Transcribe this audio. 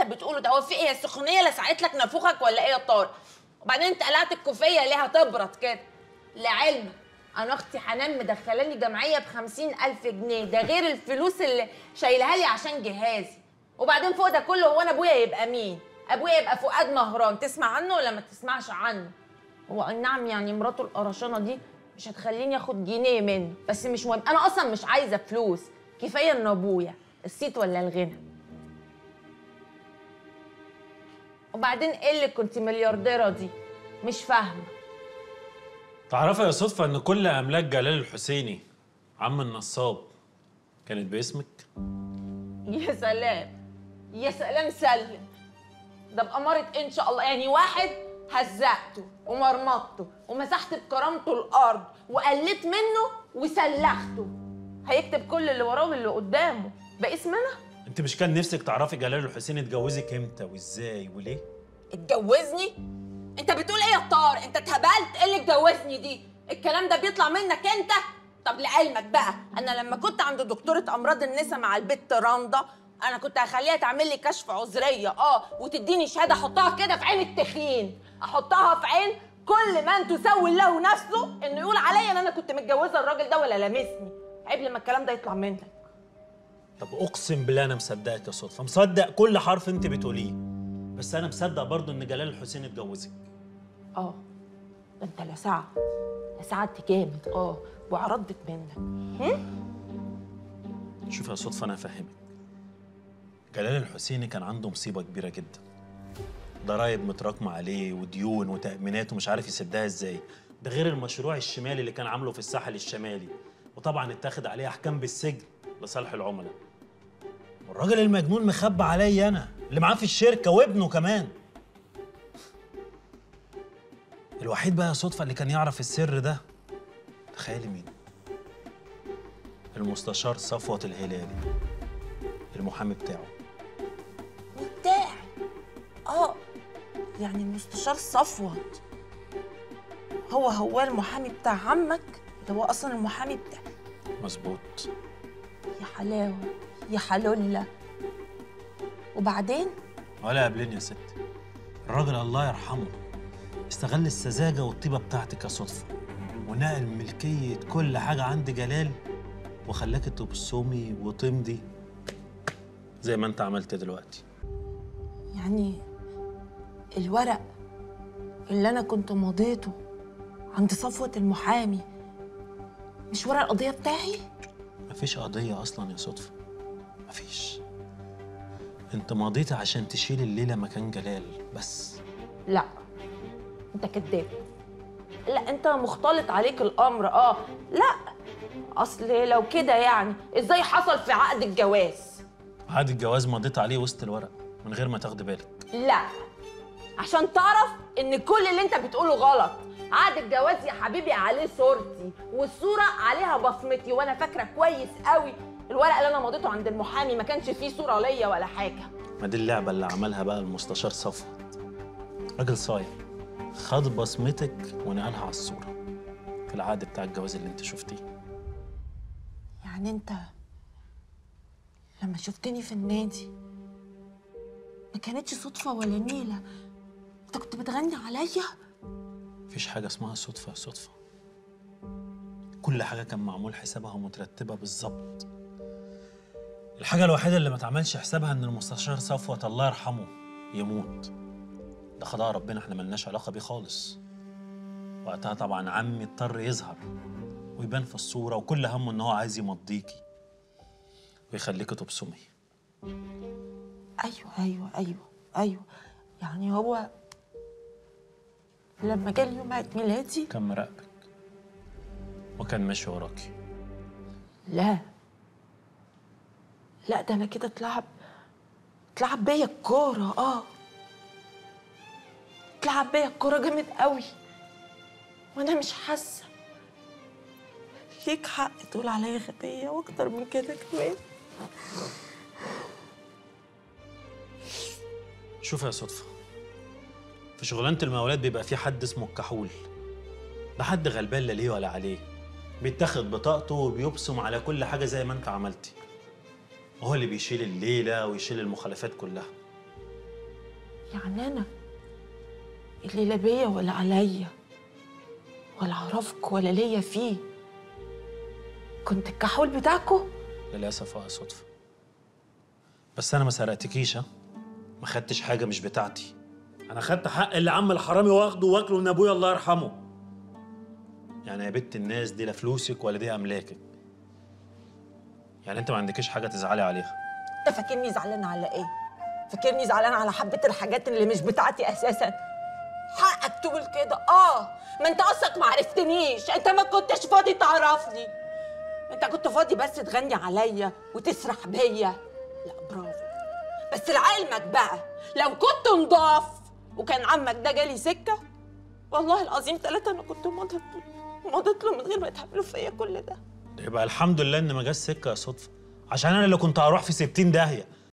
بتقوله ده هو في ايه السخونيه لسعت لك نافوخك ولا ايه يا طارق وبعدين انت قلعت الكوفيه ليه هتبرد كده لعلمك انا اختي حنان مدخلاني جمعيه ب ألف جنيه ده غير الفلوس اللي شايلها لي عشان جهازي وبعدين فوق ده كله هو انا ابويا يبقى مين ابويا يبقى فؤاد مهران تسمع عنه ولا ما تسمعش عنه هو اي نعم يعني مراته القرشانه دي مش هتخليني اخد جنيه منه بس مش مهم انا اصلا مش عايزه فلوس كفايه ان ابويا الصيت ولا الغنى وبعدين ايه اللي كنت مليارديره دي مش فاهمه تعرفي يا صدفة إن كل أملاك جلال الحسيني عم النصاب كانت باسمك؟ يا سلام يا سلام سلم ده بأمارة إن شاء الله يعني واحد هزقته ومرمطته ومسحت بكرامته الأرض وقلت منه وسلخته هيكتب كل اللي وراه واللي قدامه باسمنا أنت مش كان نفسك تعرفي جلال الحسيني اتجوزك إمتى وإزاي وليه؟ اتجوزني انت بتقول ايه يا طارق انت اتهبلت ايه اللي اتجوزني دي الكلام ده بيطلع منك انت طب لعلمك بقى انا لما كنت عند دكتوره امراض النساء مع البت رندا انا كنت هخليها تعمل لي كشف عذريه اه وتديني شهاده احطها كده في عين التخين احطها في عين كل من تسوي له نفسه انه يقول عليا ان انا كنت متجوزه الراجل ده ولا لامسني عيب لما الكلام ده يطلع منك طب أقسم بالله أنا مصدقك يا صدفة مصدق كل حرف أنت بتقوليه بس أنا مصدق برضه إن جلال الحسيني اتجوزك اه ده انت لسعت لسعت جامد اه وعرضت منك شوف يا صدفة أنا هفهمك جلال الحسيني كان عنده مصيبة كبيرة جدا ضرايب متراكمة عليه وديون وتأمينات ومش عارف يسدها ازاي ده غير المشروع الشمالي اللي كان عامله في الساحل الشمالي وطبعا اتاخد عليه أحكام بالسجن لصالح العملاء والراجل المجنون مخبى عليا أنا اللي معاه في الشركة وابنه كمان الوحيد بقى صدفة اللي كان يعرف السر ده تخيلي مين المستشار صفوة الهلالي المحامي بتاعه وبتاع اه يعني المستشار صفوت هو هو المحامي بتاع عمك ده هو اصلا المحامي بتاع مظبوط يا حلاوه يا حلوله وبعدين ولا قابلني يا ستي الراجل الله يرحمه استغل السذاجة والطيبة بتاعتك يا صدفة ونقل ملكية كل حاجة عند جلال وخلاك تبصمي وتمضي زي ما انت عملت دلوقتي يعني الورق اللي انا كنت مضيته عند صفوة المحامي مش ورق القضية بتاعي؟ مفيش قضية أصلا يا صدفة مفيش انت مضيتي عشان تشيل الليلة مكان جلال بس لا انت كذاب لا انت مختلط عليك الامر اه لا اصل لو كده يعني ازاي حصل في عقد الجواز عقد الجواز مضيت عليه وسط الورق من غير ما تاخدي بالك لا عشان تعرف ان كل اللي انت بتقوله غلط عقد الجواز يا حبيبي عليه صورتي والصوره عليها بصمتي وانا فاكره كويس قوي الورق اللي انا مضيته عند المحامي ما كانش فيه صوره ليا ولا حاجه ما دي اللعبة اللي عملها بقى المستشار صفوت راجل صايع خد بصمتك ونقلها على الصورة في العقد بتاع الجواز اللي انت شفتيه يعني انت لما شفتني في النادي ما كانتش صدفه ولا نيله انت كنت بتغني عليا مفيش حاجة اسمها صدفة يا صدفة كل حاجة كان معمول حسابها ومترتبة بالظبط الحاجة الوحيدة اللي ما اتعملش حسابها إن المستشار صفوت الله يرحمه يموت ده قضاء ربنا احنا ملناش علاقة بيه خالص وقتها طبعا عمي اضطر يظهر ويبان في الصورة وكل همه إن هو عايز يمضيكي ويخليكي تبصمي ايوه ايوه ايوه ايوه يعني هو لما جالي يوم عيد ميلادي كان مراقبك وكان ماشي وراكي لا لا ده انا كده اتلعب اتلعب بيا الكوره اه اتلعب بيا الكوره جامد قوي وانا مش حاسه ليك حق تقول عليا غبيه واكتر من كده كمان شوف يا صدفة في شغلانة المقاولات بيبقى في حد اسمه الكحول ده حد غلبان لا ليه ولا عليه بيتاخد بطاقته وبيبصم على كل حاجة زي ما انت عملتي وهو اللي بيشيل الليلة ويشيل المخالفات كلها يعني انا اللي لا بيا ولا عليا ولا اعرفك ولا ليا فيه كنت الكحول بتاعكو للاسف اه صدفه بس انا ما سرقتكيش ها ما خدتش حاجه مش بتاعتي انا خدت حق اللي عم الحرامي واخده واكله من ابويا الله يرحمه يعني يا بنت الناس دي لا فلوسك ولا دي املاكك يعني انت ما عندكيش حاجه تزعلي عليها انت فاكرني زعلانه على ايه فاكرني زعلانه على حبه الحاجات اللي مش بتاعتي اساسا حقك تقول كده اه ما انت اصلك ما عرفتنيش انت ما كنتش فاضي تعرفني انت كنت فاضي بس تغني عليا وتسرح بيا لا برافو بس لعلمك بقى لو كنت نضاف وكان عمك ده جالي سكه والله العظيم ثلاثة انا كنت مضت مضت له من غير ما تعملوا فيا كل ده يبقى الحمد لله ان ما جاش سكه يا صدفه عشان انا اللي كنت هروح في 60 داهيه